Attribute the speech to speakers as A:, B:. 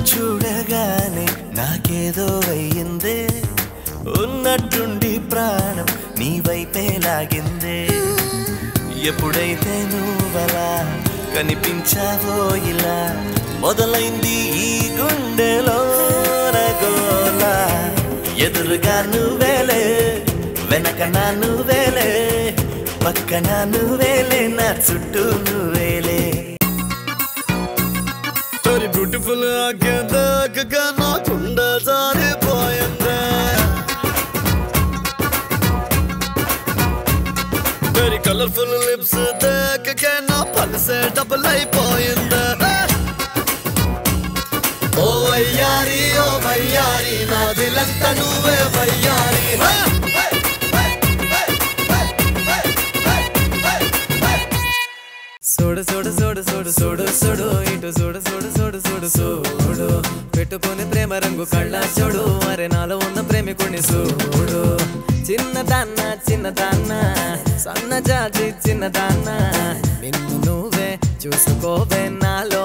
A: చూడగానే నాకేదో అయ్యిందే ఉన్నట్టుండి ప్రాణం నీ వైపే లాగిందే ఎప్పుడైతే నువ్వలా కనిపించావో ఇలా మొదలైంది ఈ గుండెలో రగోలా ఎదురుగా నువ్వేలే వెనక నా నువ్వేలే పక్కన నువ్వేలే నా చుట్టూ నువ్వేలే
B: వెరీ బ్యూటిఫుల్ ఆకేదాకగా నాకుండా జారిపోయిందే వెరీ కలర్ఫుల్ లిప్స్ దాకగా నా పల్సే డబుల్ అయిపోయిందే ఓ వయ్యారి ఓ వయ్యారి నా దిలంతా నువ్వే వయ్యారి హా!
C: సోడు సోడు సోడు సోడు సోడు సోడు ఇటు సోడు సోడు సోడు సోడు సోడు పెట్టుకుని ప్రేమ రంగు కళ్ళ చూడు అరే నాలో ఉన్న ప్రేమికుడిని చూడు చిన్నదాన్న చిన్నదాన్న సన్న జాజి చిన్నదాన్న నిన్ను నువ్వే చూసుకోవే నాలో